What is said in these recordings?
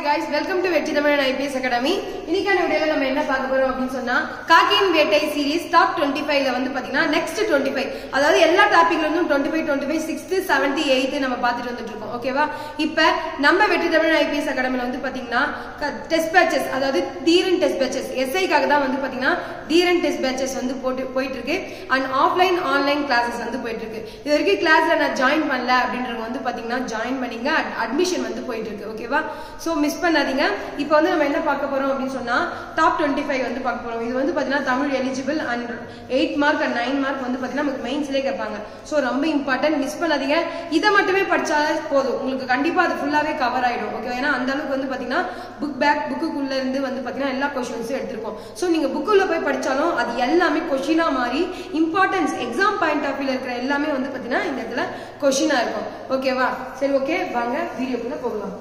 guys welcome to வெற்றி தமிழன் IPS academy இன்னைக்கான வீடியோல நம்ம என்ன பார்க்க போறோம் அப்படின்னு சொன்னா காக்கியின் வேட்டை சீரிஸ் டாப் டுவெண்ட்டி ஃபைவ்ல வந்து பாத்தீங்கன்னா நெக்ஸ்ட் டுவெண்ட்டி ஃபைவ் அதாவது எல்லா டாபிக்ல இருந்தும் twenty five twenty five sixth seventh eighth நம்ம பார்த்துட்டு வந்துட்டு இருக்கோம் ஓகேவா இப்ப நம்ம வெற்றி தமிழன் ஐபிஎஸ் அகாடமில வந்து பாத்தீங்கன்னா டெஸ்ட் பேச்சஸ் அதாவது தீரன் டெஸ்ட் பேச்சஸ் எஸ்ஐக்காக தான் வந்து பாத்தீங்கன்னா தீரன் டெஸ்ட் பேச்சஸ் வந்து போட்டு போயிட்டு இருக்கு அண்ட் ஆஃப்லைன் ஆன்லைன் கிளாஸஸ் வந்து போயிட்டு இருக்கு இது வரைக்கும் கிளாஸ்ல நான் ஜாயின் பண்ணல அப்படின்றவங்க வந்து பாத்தீங்கன்னா ஜாயின் பண்ணீங்க அட்மிஷன் வந்து போயிட்டு இருக்கு ஓகேவா சோ மிஸ் பண்ணாதீங்க இப்போ வந்து நம்ம என்ன பார்க்க போறோம் அப்படின்னு சொன்னா டாப் டுவெண்ட்டி ஃபைவ் வந்து பார்க்க போறோம் இது வந்து பாத்தீங்கன்னா Tamil eligible and eight mark and nine mark வந்து பாத்தீங்கன்னா நமக்கு மெயின்ஸ்லேயே கேட்பாங்க சோ ரொம்ப இம்பார்ட்டன்ட் மிஸ் பண்ணாதீங்க இதை மட்டுமே படிச்சாலே போதும் உங்களுக்கு கண்டிப்பா அது ஃபுல்லாவே கவர் ஆயிடும் ஓகே ஏன்னா அந்த அளவுக்கு வந்து பாத்தீங்கன்னா புக் பேக் புக்குக்குள்ள இருந்து வந்து பாத்தீங்கன்னா எல்லா கொஸ்டின்ஸும் எடுத்திருக்கோம் சோ நீங்க புக்குள்ள போய் படிச்சாலும் அது எல்லாமே கொஷினா மாறி இம்பார்ட்டன்ஸ் எக்ஸாம் பாயிண்ட் ஆஃப் வியூல இருக்கிற எல்லாமே வந்து பாத்தீங்கன்னா இந்த இடத்துல கொஷினா இருக்கும் ஓகேவா சரி ஓகே வாங்க வீடியோக்குள்ள போகலாம்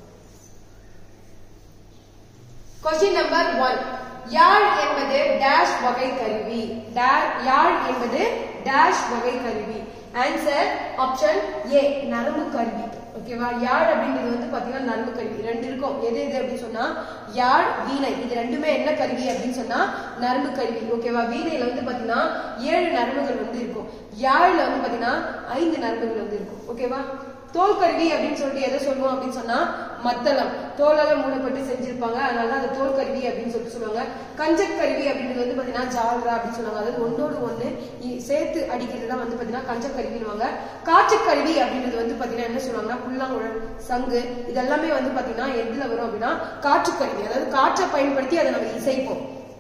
கொஸ்டின் நம்பர் ஒன் யாழ் என்பது டேஷ் வகை கருவி டா- யாழ் என்பது டேஷ் வகை கருவி ஆன்சர் ஆப்ஷன் ஏ நரம்பு கருவி ஓகேவா யாழ் அப்படின்றது வந்து பாத்தீங்கன்னா நரம்பு கருவி ரெண்டு இருக்கும் எது எது அப்படின்னு சொன்னா யாழ் வீணை இது ரெண்டுமே என்ன கருவி அப்படின்னு சொன்னா நரம்பு கருவி ஓகேவா வீணையில வந்து பாத்தீங்கன்னா ஏழு நரம்புகள் வந்து இருக்கும் யாழ்ல வந்து பாத்தீங்கன்னா ஐந்து நரம்புகள் வந்து இருக்கும் ஓகேவா தோல் கருவி அப்படின்னு சொல்லிட்டு எதை சொல்லுவோம் அப்படின்னு சொன்னா மத்தளம் தோலால மூடப்பட்டு செஞ்சிருப்பாங்க அதனால அது தோல் கருவி அப்படின்னு சொல்லிட்டு சொல்லுவாங்க கஞ்சக் கருவி அப்படின்றது வந்து பாத்தீங்கன்னா ஜால்ரா அப்படின்னு சொல்லுவாங்க அதாவது ஒன்றோடு ஒண்ணு இ- சேர்த்து அடிக்கிறது தான் வந்து பாத்தீங்கன்னா கஞ்சக் கருவின்னுவாங்க காற்று கருவி அப்படின்றது வந்து பாத்தீங்கன்னா என்ன சொல்லுவாங்கன்னா புல்லாங்குழல் சங்கு இதெல்லாமே வந்து பாத்தீங்கன்னா எதுல வரும் அப்படின்னா காற்று கருவி அதாவது காற்றை பயன்படுத்தி அதை நம்ம இசைப்போம்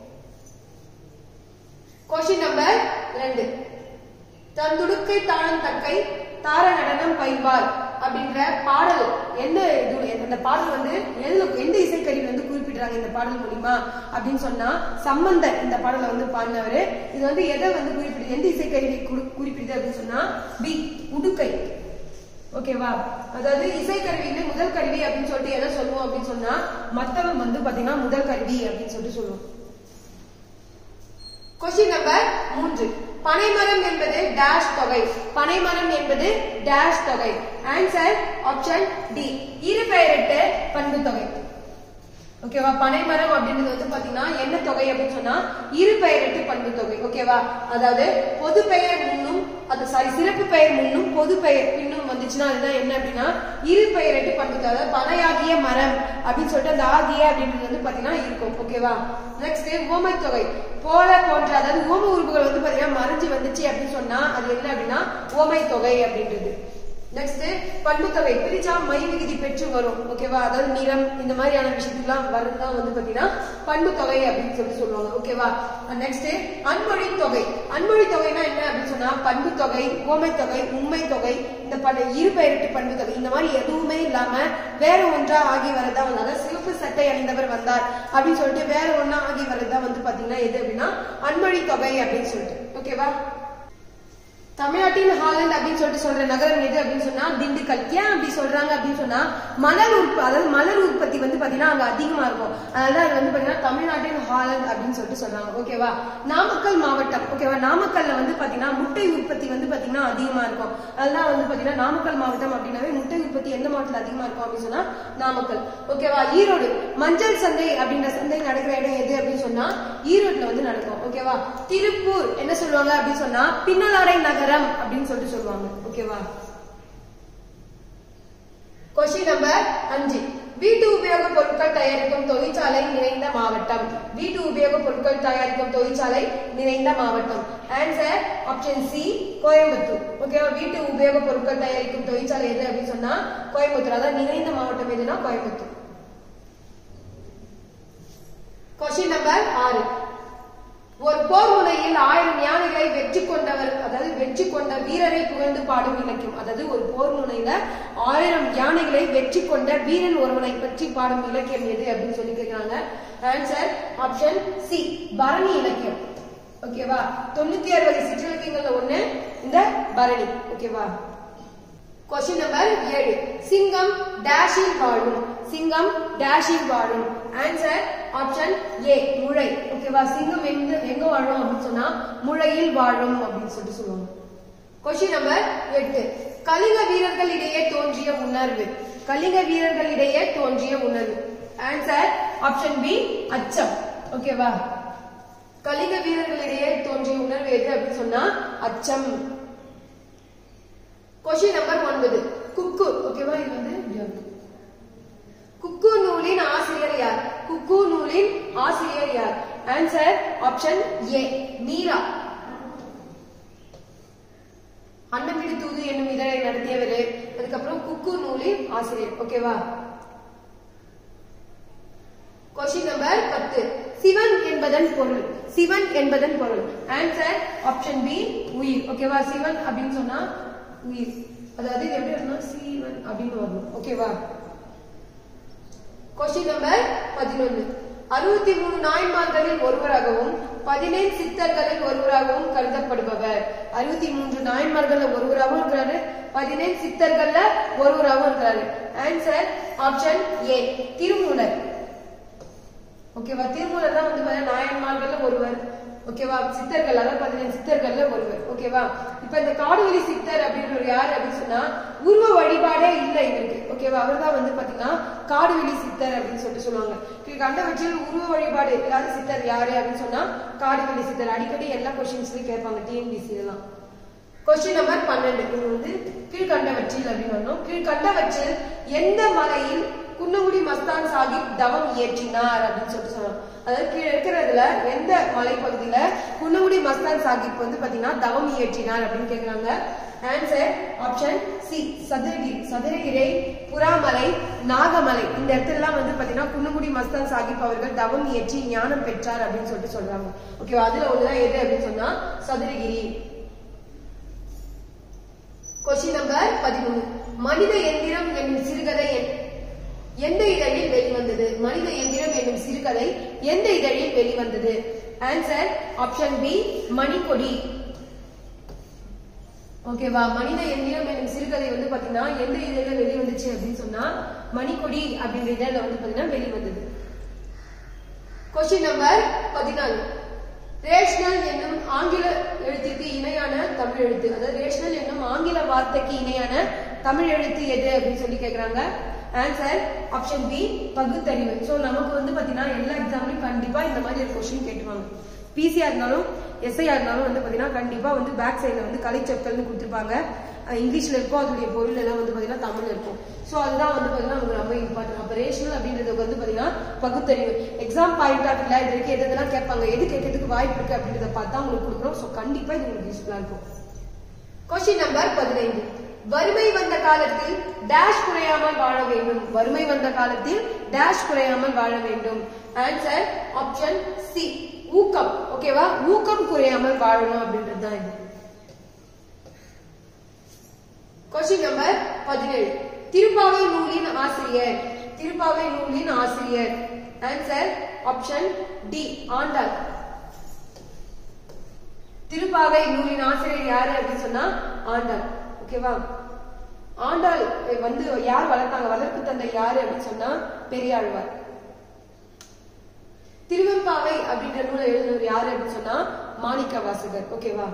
கொஸ்டின் நம்பர் ரெண்டு தந்துடுக்கை தாளம் தக்கை தார நடனம் பயில்வார் அப்படின்ற பாடல் எந்த இது அந்த பாடல் வந்து எதுல எந்த இசைக்கருவி வந்து குறிப்பிடுறாங்க இந்த பாடல் மூலியமா அப்படின்னு சொன்னா சம்பந்தர் இந்த பாடலை வந்து பாடினவரு இது வந்து எதை வந்து குறிப்பிடுது எந்த இசைக்கருவி குறி- குறிப்பிடுது அப்படின்னு சொன்னா பி உடுக்கை ஓகேவா அதாவது இசைக்கருவியில முதல் கருவி அப்படின்னு சொல்லிட்டு எதை சொல்லுவோம் அப்படின்னு சொன்னா மத்தவன் வந்து பாத்தீங்கன்னா முதல் கருவி அப்படின்னு சொல்லிட்டு சொல்லுவோம் கொஸ்டின் நம்பர் மூன்று பனைமரம் என்பது டேஷ் தொகை பனைமரம் என்பது டேஷ் தொகை ஆன்சர் ஆப்ஷன் டி இரு பெயரிட்டு பண்பு தொகை ஓகேவா பனைமரம் அப்படின்றது வந்து பாத்தீங்கன்னா என்ன தொகை அப்படின்னு சொன்னா இரு பெயரிட்டு பண்பு தொகை ஓகேவா அதாவது பொது பெயர் முன்னும் அது சாரி சிறப்பு பெயர் முன்னும் பொது பெயர் பின்னும் வந்துச்சுன்னா அதுதான் என்ன அப்படின்னா இரு பெயரிட்டு பண்பு தொகை அதாவது பனையாகிய மரம் அப்படின்னு சொல்லிட்டு அந்த ஆகிய அப்படின்றது வந்து பாத்தீங்கன்னா இருக்கும் ஓகேவா நெக்ஸ்ட் ஓமை தொகை போல போன்ற அதாவது ஓம உறுப்புகள் வந்து பாத்தீங்கன்னா மறைஞ்சு வந்துச்சு அப்படின்னு சொன்னா அது என்ன அப்படின்னா ஓமை தொகை அப்படின்றது நெக்ஸ்ட் பண்புத்தொகை பிரிச்சா மை விகுதி பெற்று வரும் ஓகேவா அதாவது நிறம் இந்த மாதிரியான விஷயத்துக்குலாம் வரதுதான் வந்து பாத்தீங்கன்னா பண்புத்தொகை அப்படின்னு சொல்லி சொல்லுவாங்க ஓகேவா நெக்ஸ்ட் அன்மொழி தொகை அன்மொழி தொகைனா என்ன அப்படின்னு சொன்னா பண்பு தொகை ஓமை தொகை உண்மை தொகை இந்த பல இரு பெயரிட்டு பண்பு தொகை இந்த மாதிரி எதுவுமே இல்லாம வேற ஒன்றா ஆகி வரதா வந்து அதாவது சிவப்பு சட்டை அணிந்தவர் வந்தார் அப்படின்னு சொல்லிட்டு வேற ஒண்ணா ஆகி வரதா வந்து பாத்தீங்கன்னா எது அப்படின்னா அன்மொழி தொகை அப்படின்னு சொல்லிட்டு ஓகேவா தமிழ்நாட்டின் ஹாலண்ட் அப்படின்னு சொல்லிட்டு சொல்ற நகரம் எது அப்படின்னு சொன்னா திண்டுக்கல் ஏன் அப்படி சொல்றாங்க அப்படின்னு சொன்னா மலர் உற்ப அதாவது மலர் உற்பத்தி வந்து பாத்தீங்கன்னா அங்க அதிகமா இருக்கும் அதனால அது வந்து பாத்தீங்கன்னா தமிழ்நாட்டின் ஹாலண்ட் அப்படின்னு சொல்லிட்டு சொல்றாங்க ஓகேவா நாமக்கல் மாவட்டம் ஓகேவா நாமக்கல்ல வந்து பாத்தீங்கன்னா முட்டை உற்பத்தி வந்து பாத்தீங்கன்னா அதிகமா இருக்கும் அதெல்லாம் வந்து பாத்தீங்கன்னா நாமக்கல் மாவட்டம் அப்படின்னாவே முட்டை உற்பத்தி எந்த மாவட்டத்துல அதிகமா இருக்கும் அப்படின்னு சொன்னா நாமக்கல் ஓகேவா ஈரோடு மஞ்சள் சந்தை அப்படின்ற சந்தை நடக்கிற இடம் எது அப்படின்னு சொன்னா ஈரோட்ல வந்து நடக்கும் ஓகேவா திருப்பூர் என்ன சொல்லுவாங்க அப்படின்னு சொன்னா பின்னலாடை நகரம் அப்படின்னு சொல்லிட்டு சொல்லுவாங்க ஓகேவா கொஸ்டின் நம்பர் அஞ்சு வீட்டு உபயோக பொருட்கள் தயாரிக்கும் தொழிற்சாலை நிறைந்த மாவட்டம் வீட்டு உபயோக பொருட்கள் தயாரிக்கும் தொழிற்சாலை நிறைந்த மாவட்டம் ஆன்சர் ஆப்ஷன் சி கோயம்புத்தூர் ஓகேவா வீட்டு உபயோக பொருட்கள் தயாரிக்கும் தொழிற்சாலை எது அப்படின்னு சொன்னா கோயம்புத்தூர் அதாவது நிறைந்த மாவட்டம் எதுனா கோயம்புத்தூர் கொஸ்டின் நம்பர் ஆறு ஒரு போர் முனையில் ஆயிரம் யானைகளை வெற்றி கொண்டவர் அதாவது வெற்றி கொண்ட வீரரை புகழ்ந்து பாடும் இலக்கியம் அதாவது ஒரு போர் முனையில ஆயிரம் யானைகளை வெற்றி கொண்ட வீரன் ஒருவனை பற்றி பாடும் இலக்கியம் எது அப்படின்னு சொல்லி கேட்கிறாங்க ஆன்சர் ஆப்ஷன் சி பரணி இலக்கியம் ஓகேவா தொண்ணூத்தி ஆறு வகை சிற்றிலக்கியங்கள்ல ஒண்ணு இந்த பரணி ஓகேவா கொஸ்டின் நம்பர் ஏழு சிங்கம் டேஷில் வாழும் சிங்கம் டேஷில் வாழும் ஆன்சர் ஆப்ஷன் ஏ முளை ஓகேவா சிங்கம் எங்க எங்க வாழும் அப்படின்னு சொன்னா முளையில் வாழும் அப்படின்னு சொல்லிட்டு சொல்லுவாங்க கொஸ்டின் நம்பர் எட்டு கலிங்க வீரர்களிடையே தோன்றிய உணர்வு கலிங்க வீரர்களிடையே தோன்றிய உணர்வு ஆன்சர் ஆப்ஷன் பி அச்சம் ஓகேவா கலிங்க வீரர்களிடையே தோன்றிய உணர்வு எது அப்படின்னு சொன்னா அச்சம் கொஸ்டின் நம்பர் ஒன்பது குக்கு ஓகேவா இது வந்து இப்படி வரும். குக்கு நூலின் ஆசிரியர் யார் குக்கு நூலின் ஆசிரியர் யார் ஆன்சர் ஆப்ஷன் ஏ மீரா அன்னமிடு தூது என்னும் இதழை நடத்தியவர் அதுக்கப்புறம் குக்கு நூலின் ஆசிரியர் ஓகேவா கொஸ்டின் நம்பர் பத்து சிவன் என்பதன் பொருள் சிவன் என்பதன் பொருள் ஆன்சர் ஆப்ஷன் பி உயிர் ஓகேவா சிவன் அப்படின்னு சொன்னா உயிர் அதாவது இது எப்படி வரணும் சிவன் அப்படின்னு வரணும் ஓகேவா கொஸ்டின் நம்பர் பதினொன்னு அறுபத்தி மூணு நாயன்மார்களில் ஒருவராகவும் பதினேழு சித்தர்களில் ஒருவராகவும் கருதப்படுபவர் அறுபத்தி மூன்று நாயன்மார்கள்ல ஒருவராகவும் இருக்கிறாரு பதினேழு சித்தர்கள்ல ஒருவராகவும் இருக்கிறாரு ஆன்சர் ஆப்ஷன் ஏ திருமூலர் ஓகேவா திருமூலர் தான் வந்து பாத்தீங்கன்னா நாயன்மார்கள்ல ஒருவர் ஓகேவா சித்தர்கள் அதாவது பதினேழு சித்தர்கள்ல ஒருவர் ஓகேவா இப்ப இந்த காடுவெளி சித்தர் அப்படின்றவர் யாரு அப்படின்னு சொன்னா உருவ வழிபாடே இல்ல இவருக்கு ஓகேவா அவர் தான் வந்து பாத்தீங்கன்னா காடுவெளி சித்தர் அப்படின்னு சொல்லிட்டு சொல்லுவாங்க கீழ் கண்டவற்றில் உருவ வழிபாடு இல்லாத சித்தர் யாரு அப்படின்னு சொன்னா காடுவெளி சித்தர் அடிக்கடி எல்லா கொஸ்டின்ஸ்லயும் கேட்பாங்க டிஎன்பிசி எல்லாம் கொஸ்டின் நம்பர் பன்னெண்டு இது வந்து கீழ்கண்டவற்றில் அப்படின்னு வரணும் கீழ்கண்டவற்றில் எந்த மலையில் குன்னகுடி மஸ்தான் சாஹிப் தவம் இயற்றினார் அப்படின்னு சொல்லிட்டு சொன்னோம் அதாவது கீழே இருக்கிறதுல எந்த மலைப்பகுதியில குன்னகுடி மஸ்தான் சாஹிப் வந்து பாத்தீங்கன்னா தவம் இயற்றினார் அப்படின்னு கேக்குறாங்க answer option C Sathuragiri Sathuragiri Puramalai Nagamalai இந்த இடத்துலலாம் வந்து பாத்தீங்கன்னா குன்னகுடி மஸ்தான் சாஹிப் அவர்கள் தவம் இயற்றி ஞானம் பெற்றார் அப்படின்னு சொல்லிட்டு சொல்றாங்க ஓகேவா அதுல ஒண்ணுதான் எது அப்படின்னு சொன்னா சதுரகிரி கொஸ்டின் நம்பர் பதிமூணு மனித எந்திரம் என்னும் சிறுகதை என்- எந்த இதழில் வெளிவந்தது மனித எந்திரம் என்னும் சிறுகதை எந்த இதழில் வெளிவந்தது ஆன்சர் ஆப்ஷன் பி மணிக்கொடி ஓகேவா மனித எந்திரம் என்னும் சிறுகதை வந்து பாத்தீங்கன்னா எந்த இதழில் வெளிவந்துச்சு அப்படின்னு சொன்னா மணிக்கொடி அப்படின்ற இதழில் வந்து பாத்தீங்கன்னா வெளிவந்தது கொஸ்டின் நம்பர் பதினாலு ரேஷனல் என்னும் ஆங்கில எழுத்திற்கு இணையான தமிழ் எழுத்து அதாவது ரேஷனல் என்னும் ஆங்கில வார்த்தைக்கு இணையான தமிழ் எழுத்து எது அப்படின்னு சொல்லி கேக்குறாங்க ஆன்சர் ஆப்ஷன் பி பகுத்தறிவு சோ நமக்கு வந்து பாத்தீங்கன்னா எல்லா எக்ஸாம்லயும் கண்டிப்பா இந்த மாதிரி ஒரு கொஸ்டின் கேட்டுருவாங்க பிசியா இருந்தாலும் எஸ்ஐயா இருந்தாலும் வந்து பாத்தீங்கன்னா கண்டிப்பா வந்து பேக் சைடுல வந்து கலைச்சொற்கள்னு கொடுத்துருப்பாங்க அஹ் இங்கிலீஷ்ல இருக்கும் அதோடைய பொருள் எல்லாம் வந்து பாத்தீங்கன்னா தமிழ்ல இருக்கும் சோ அதுதான் வந்து பாத்தீங்கன்னா நமக்கு ரொம்ப இம்பார்ட்டன்ட் அப்ப ரேஷனல் அப்படின்றது வந்து பாத்தீங்கன்னா பகுத்தறிவு எக்ஸாம் பாயிண்ட் ஆஃப் வியூல இது வரைக்கும் எது எதெல்லாம் கேட்பாங்க எது கேட்கறதுக்கு வாய்ப்பு இருக்கு அப்படின்றத பார்த்தா உங்களுக்கு கொடுக்குறோம் சோ கண்டிப்பா இது உங்களுக்கு யூஸ்ஃபுல்லா இருக்கும் கொஸ்டின் நம்பர் பதினைந்து வறுமை வந்த காலத்தில் டேஷ் குறையாமல் வாழ வேண்டும் வறுமை வந்த காலத்தில் டேஷ் குறையாமல் வாழ வேண்டும் ஆன்சர் ஆப்ஷன் சி ஊக்கம் ஓகேவா ஊக்கம் குறையாமல் வாழணும் அப்படின்றது தான் இது கொஸ்டின் நம்பர் பதினேழு திருப்பாவை நூலின் ஆசிரியர் திருப்பாவை நூலின் ஆசிரியர் answer option D Andal Thiruppavai நூலின் ஆசிரியர் யாரு அப்படின்னு சொன்னா ஆண்டாள் ஓகேவா ஆண்டாள் வந்து யார் வளர்த்தாங்க வளர்ப்பு தந்தை யாரு அப்படின்னு சொன்னா பெரியாழ்வார் திருவெம்பாவை அப்படின்ற நூலை எழுதினவர் யாரு அப்படின்னு சொன்னா மாணிக்க வாசகர் ஓகேவா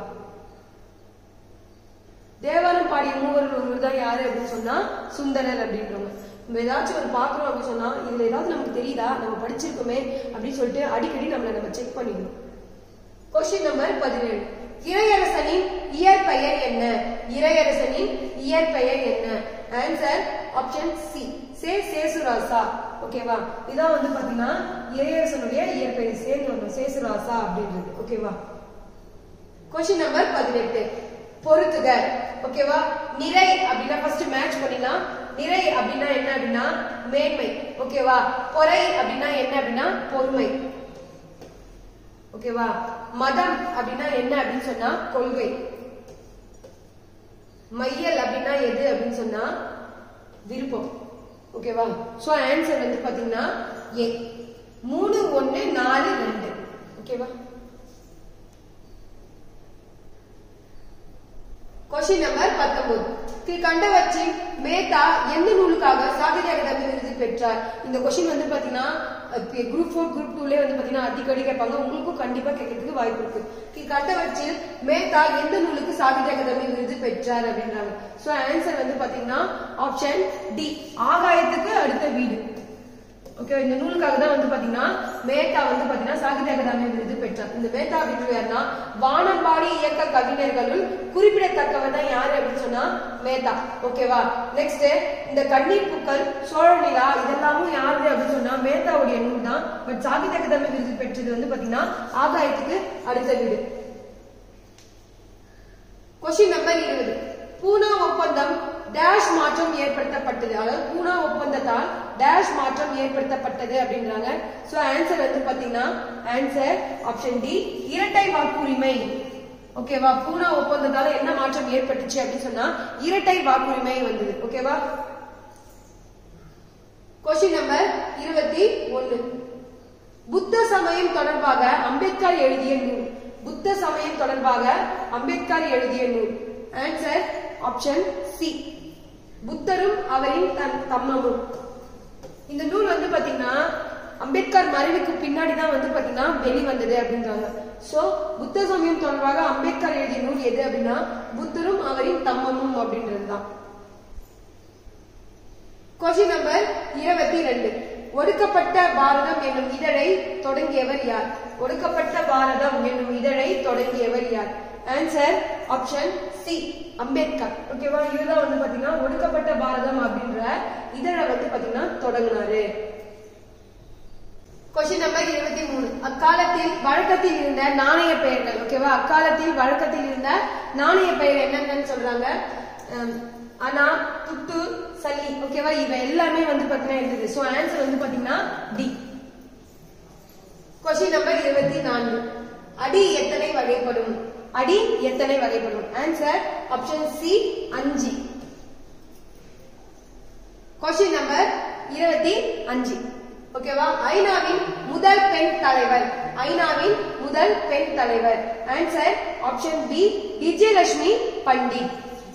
தேவாரம் பாடிய மூவர் ஒருவர் தான் யாரு அப்படின்னு சொன்னா சுந்தரர் அப்படின்றவங்க நம்ம ஏதாச்சும் ஒரு பாக்குறோம் அப்படின்னு சொன்னா இதுல ஏதாவது நமக்கு தெரியுதா நம்ம படிச்சிருக்கோமே அப்படின்னு சொல்லிட்டு அடிக்கடி நம்மள நம்ம செக் பண்ணிக்கணும் கொஸ்டின் நம்பர் பதினேழு இறையரசனின் இயற்பெயர் என்ன இறையரசனின் இயற்பெயர் என்ன ஆன்சர் ஆப்ஷன் சி சே சேசுராசா ஓகேவா இதான் வந்து பாத்தீங்கன்னா இறையரசனுடைய இயற்பெயர் சேர்ந்து வரணும் சேசுராசா அப்படின்றது ஓகேவா கொஸ்டின் நம்பர் பதினெட்டு பொறுத்துக ஓகேவா நிறை அப்படின்னா ஃபர்ஸ்ட் மேட்ச் பண்ணிடலாம் நிறை அப்படின்னா என்ன அப்படின்னா மேன்மை ஓகேவா பொறை அப்படின்னா என்ன அப்படின்னா பொறுமை ஓகேவா மதம் அப்படின்னா என்ன அப்படின்னு சொன்னா கொள்கை மையல் அப்படின்னா எது அப்படின்னு சொன்னா விருப்பம் ஓகேவா சோ ஆன்சர் வந்து பாத்தீங்கன்னா ஏ மூணு ஒண்ணு நாலு ரெண்டு ஓகேவா கொஸ்டின் நம்பர் பத்தொன்பது கண்டவற்றின் மேத்தா எந்த நூலுக்காக சாகித்ய அகாடமி விருது பெற்றார் இந்த கொஸ்டின் வந்து பாத்தீங்கன்னா குரூப் ஃபோர் குரூப் டூலே வந்து பாத்தீங்கன்னா அடிக்கடி கேட்பாங்க உங்களுக்கும் கண்டிப்பா கேட்கறதுக்கு வாய்ப்பு இருக்கு கண்டவற்றில் மேத்தா எந்த நூலுக்கு சாகித்ய அகாடமி விருது பெற்றார் அப்படின்றாங்க சோ ஆன்சர் வந்து பாத்தீங்கன்னா ஆப்ஷன் டி ஆகாயத்துக்கு அடுத்த வீடு ஓகே இந்த நூலுக்காக தான் வந்து பாத்தீங்கன்னா மேத்தா வந்து பாத்தீங்கன்னா சாகித்ய அகாதமி விருது பெற்றார் இந்த மேத்தா அப்படின்னு யாருன்னா வானம்பாடி இயக்க கவிஞர்களுள் குறிப்பிடத்தக்கவர் தான் யாரு அப்படின்னு சொன்னா மேத்தா ஓகேவா நெக்ஸ்ட் இந்த கண்ணீர் பூக்கள் சோழ நிலா இதெல்லாமும் யாரு அப்படின்னு சொன்னா மேத்தாவுடைய நூல் தான் பட் சாகித்ய அகாதமி விருது பெற்றது வந்து பாத்தீங்கன்னா ஆகாயத்துக்கு அடுத்த வீடு கொஸ்டின் நம்பர் இருபது பூனா ஒப்பந்தம் டேஷ் மாற்றம் ஏற்படுத்தப்பட்டது அதாவது பூனா ஒப்பந்தத்தால் டேஷ் மாற்றம் ஏற்படுத்தப்பட்டது அப்படின்றாங்க சோ ஆன்சர் வந்து பாத்தீங்கன்னா ஆன்சர் ஆப்ஷன் டி இரட்டை வாக்குரிமை ஓகேவா பூனா ஒப்பந்தத்தால என்ன மாற்றம் ஏற்பட்டுச்சு அப்படின்னு சொன்னா இரட்டை வாக்குரிமை வந்தது ஓகேவா கொஸ்டின் நம்பர் இருபத்தி ஒன்னு புத்த சமயம் தொடர்பாக அம்பேத்கர் எழுதிய நூல் புத்த சமயம் தொடர்பாக அம்பேத்கர் எழுதிய நூல் ஆன்சர் ஆப்ஷன் சி புத்தரும் அவரின் தன் தம்மமும் இந்த நூல் வந்து பாத்தீங்கன்னா அம்பேத்கர் மறைவுக்கு பின்னாடி தான் வந்து பாத்தீங்கன்னா வெளிவந்தது அப்படின்றாங்க சோ புத்த சமயம் தொடர்பாக அம்பேத்கர் எழுதிய நூல் எது அப்படின்னா புத்தரும் அவரின் தம்மமும் அப்படின்றதுதான் கொஸ்டின் நம்பர் இருபத்தி ரெண்டு ஒடுக்கப்பட்ட பாரதம் என்னும் இதழை தொடங்கியவர் யார் ஒடுக்கப்பட்ட பாரதம் என்னும் இதழை தொடங்கியவர் யார் ஆன்சர் ஆப்ஷன் சி அம்பேத்கர் ஓகேவா இதுதான் வந்து பாத்தீங்கன்னா ஒடுக்கப்பட்ட பாரதம் அப்படின்ற இதழை வந்து பாத்தீங்கன்னா தொடங்கினாரு கொஸ்டின் நம்பர் இருபத்தி மூணு அக்காலத்தில் வழக்கத்தில் இருந்த நாணய பெயர்கள் ஓகேவா அக்காலத்தில் வழக்கத்தில் இருந்த நாணய பெயர் என்னென்னு சொல்றாங்க அம், அணா துட்டு சல்லி ஓகேவா இவ எல்லாமே வந்து பாத்தீங்கன்னா இருந்தது சோ ஆன்சர் வந்து பாத்தீங்கன்னா டி கொஸ்டின் நம்பர் இருபத்தி நான்கு அடி எத்தனை வகைப்படும் அடி எத்தனை வகைப்படும் ஆன்சர் ஆப்ஷன் சி அஞ்சு கொஸ்டின் நம்பர் இருபத்தி அஞ்சு ஓகேவா ஐநாவின் முதல் பெண் தலைவர் ஐநாவின் முதல் பெண் தலைவர் answer option B Vijayalakshmi Pandit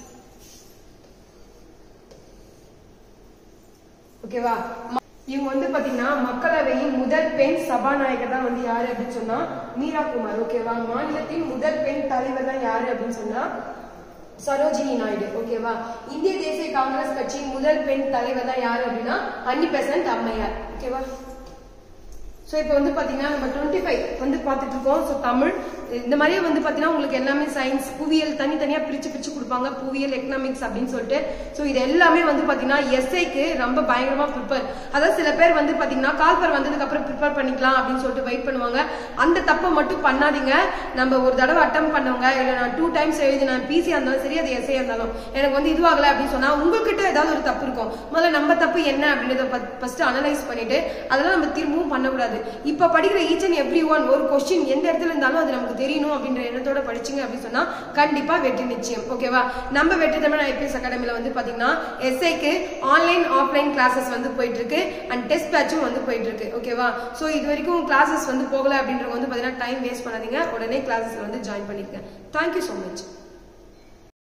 ஓகேவா ம- இவங்க வந்து பாத்தீங்கன்னா மக்களவையின் முதல் பெண் சபாநாயகர் தான் வந்து யாரு அப்படின்னு சொன்னா மீரா குமார் ஓகேவா மாநிலத்தின் முதல் பெண் தலைவர் தான் யாரு அப்படின்னு சொன்னா சரோஜினி நாயுடு ஓகேவா இந்திய தேசிய காங்கிரஸ் கட்சியின் முதல் பெண் தலைவர் தான் யாரு அப்படின்னா அன்னி பெசன்ட் அம்மையார் ஓகேவா சோ இப்போ வந்து பாத்தீங்கன்னா நம்ம டுவெண்ட்டி ஃபைவ் வந்து பார்த்துட்டு இருக்கோம் ஸோ தமிழ் இந்த மாதிரியே வந்து பாத்தீங்கன்னா உங்களுக்கு எல்லாமே சயின்ஸ் புவியியல் தனித்தனியா பிரிச்சு பிரிச்சு கொடுப்பாங்க புவியியல் எக்கனாமிக்ஸ் அப்படின்னு சொல்லிட்டு ஸோ இது எல்லாமே வந்து பாத்தீங்கன்னா எஸ்ஐக்கு ரொம்ப பயங்கரமா ப்ரிப்பேர் அதாவது சில பேர் வந்து பாத்தீங்கன்னா கால்பர் வந்ததுக்கு அப்புறம் ப்ரிப்பேர் பண்ணிக்கலாம் அப்படின்னு சொல்லிட்டு வெயிட் பண்ணுவாங்க அந்த தப்பை மட்டும் பண்ணாதீங்க நம்ம ஒரு தடவை அட்டம் பண்ணவங்க இல்ல நான் டூ டைம்ஸ் எழுதினேன் பிசியா இருந்தாலும் சரி அது எஸ்ஐ இருந்தாலும் எனக்கு வந்து இதுவாகல அப்படின்னு சொன்னா உங்ககிட்ட ஏதாவது ஒரு தப்பு இருக்கும் முதல்ல நம்ம தப்பு என்ன அப்படின்றத ஃபர்ஸ்ட் அனலைஸ் பண்ணிட்டு அதெல்லாம் நம்ம திரும்பவும் பண்ணக்கூடாது இப்ப படிக்கிற ஈச் அண்ட் எவ்ரி ஒன் ஒரு கொஸ்டின் எந்த இடத்துல இருந்தாலும் அது நமக்கு தெரியணும் அப்படின்ற எண்ணத்தோட படிச்சீங்க அப்படின்னு சொன்னா கண்டிப்பா வெற்றி நிச்சயம் ஓகேவா நம்ம வெற்றி தமிழ் ஐபிஎஸ் அகாடமில வந்து பாத்தீங்கன்னா எஸ்ஐக்கு ஆன்லைன் ஆஃப்லைன் கிளாஸஸ் வந்து போயிட்டு இருக்கு அண்ட் டெஸ்ட் பேட்சும் வந்து போயிட்டு இருக்கு ஓகேவா சோ இது வரைக்கும் கிளாஸஸ் வந்து போகல அப்படின்றவங்க வந்து பாத்தீங்கன்னா டைம் வேஸ்ட் பண்ணாதீங்க உடனே கிளாஸஸ்ல வந்து ஜாயின் பண்ணிக்கங்க தேங்க்யூ so மச்